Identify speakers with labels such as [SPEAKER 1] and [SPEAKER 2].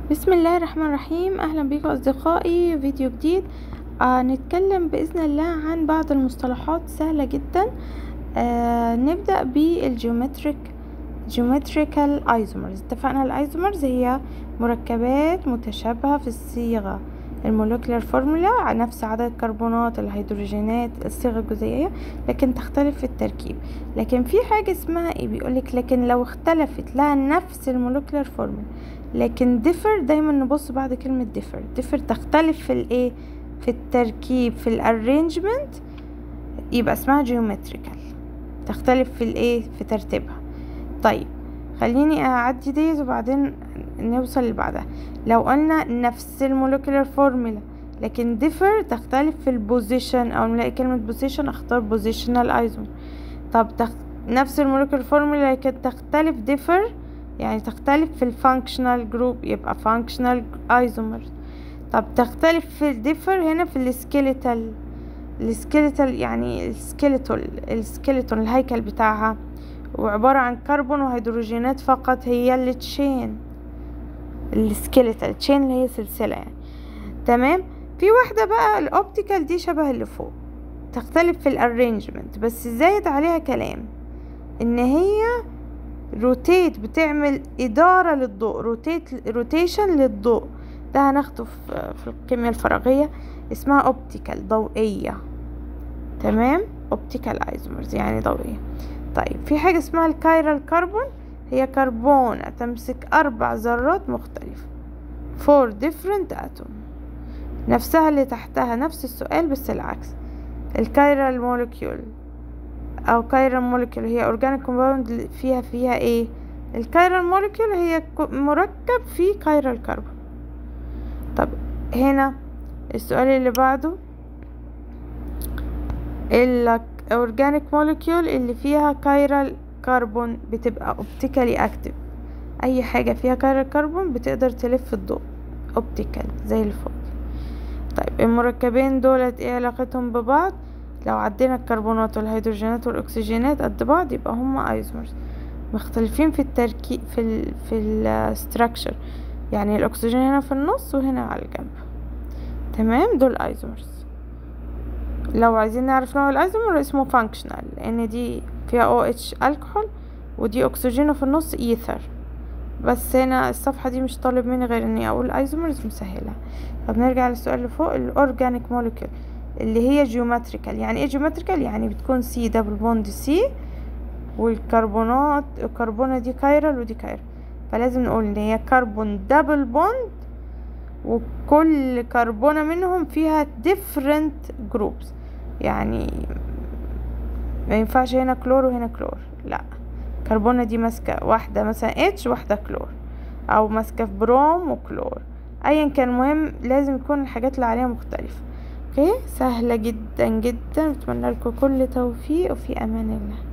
[SPEAKER 1] بسم الله الرحمن الرحيم اهلا بيكم اصدقائي فيديو جديد آه نتكلم باذن الله عن بعض المصطلحات سهله جدا آه نبدا بالجيومتريك جيومتريكال ايزومرز اتفقنا الايزومرز هي مركبات متشابهه في الصيغه المولكيولار فورمولا نفس عدد الكربونات الهيدروجينات الصيغه الجزيئيه لكن تختلف في التركيب لكن في حاجه اسمها ايه بيقولك لكن لو اختلفت لها نفس المولكيولار فورمولا لكن differ دايما نبص بعد كلمة differ differ تختلف في الايه في التركيب في الارينجمنت يبقى اسمها geometrical تختلف في الايه في ترتيبها طيب خليني اعدي ديز وبعدين نوصل اللي بعدها لو قلنا نفس المولكيولار فورمولا لكن differ تختلف في البوزيشن او نلاقي كلمة بوزيشن اختار بوزيشنال ايزوم طب تخ... نفس المولكيولار فورمولا لكن تختلف differ يعني تختلف في الفانكشنال جروب يبقى فانكشنال ايزومرز طب تختلف في الديفر هنا في السكيليتال السكيليتال يعني السكيليتول السكيليتون الهيكل بتاعها وعبارة عن كربون وهيدروجينات فقط هي اللي تشين السكيليتال تشين اللي هي سلسلة يعني تمام في واحدة بقى الاوبتيكال دي شبه اللي فوق تختلف في الارينجمنت بس زايد عليها كلام ان هي روتيت بتعمل إدارة للضوء روتيت روتيشن للضوء ده هناخده في, في الكيمياء الفراغية اسمها اوبتيكال ضوئية تمام اوبتيكال ايزومرز يعني ضوئية طيب في حاجة اسمها الكايرال كربون هي كربونة تمسك أربع ذرات مختلفة فور different atom نفسها اللي تحتها نفس السؤال بس العكس الكايرال مولكيول او كايرال مولكيول هي اورجانيك كومباوند فيها فيها ايه الكايرال مولكيول هي مركب فيه كايرال كربون طب هنا السؤال اللي بعده الاورجانيك مولكيول اللي فيها كايرال كربون بتبقى اوبتيكالي اكتف اي حاجه فيها كايرال كربون بتقدر تلف الضوء اوبتيكال زي الفوق طيب المركبين دولت ايه علاقتهم ببعض لو عدينا الكربونات والهيدروجينات والاكسجينات قد بعض يبقى هما ايزومرز مختلفين في التركيب في ال في الستراكشر يعني الاكسجين هنا في النص وهنا على الجنب تمام دول ايزومرز لو عايزين نعرف نوع الايزومر اسمه فانكشنال لان دي فيها او اتش الكحول ودي اكسجين في النص ايثر بس هنا الصفحة دي مش طالب مني غير اني اقول ايزومرز مسهلة طب نرجع للسؤال اللي فوق الاورجانيك مولكيول اللي هي جيومتريكال يعني ايه جيومتريكال يعني بتكون سي دبل بوند سي والكربونات الكربونة دي كايرال ودي كايرال فلازم نقول ان هي كربون دبل بوند وكل كربونة منهم فيها different groups يعني ما ينفعش هنا كلور وهنا كلور لا كربونة دي ماسكة واحدة مثلا اتش واحدة كلور او ماسكة في بروم وكلور ايا كان المهم لازم يكون الحاجات اللي عليها مختلفة اوكي سهلة جدا جدا اتمنى لكم كل توفيق وفي امان الله